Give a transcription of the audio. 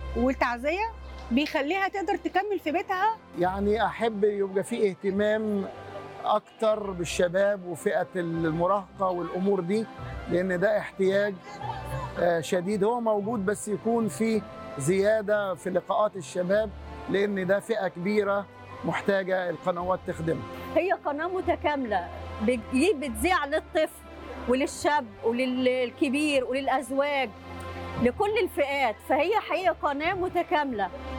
والتعزيه بيخليها تقدر تكمل في بيتها يعني احب يبقى في اهتمام اكتر بالشباب وفئه المراهقه والامور دي لان ده احتياج آه، شديد هو موجود بس يكون في زياده في لقاءات الشباب لان ده فئه كبيره محتاجه القنوات تخدمها هي قناة متكاملة بتجيب بتذيع للطفل وللشاب وللكبير وللأزواج لكل الفئات فهي حقيقة قناة متكاملة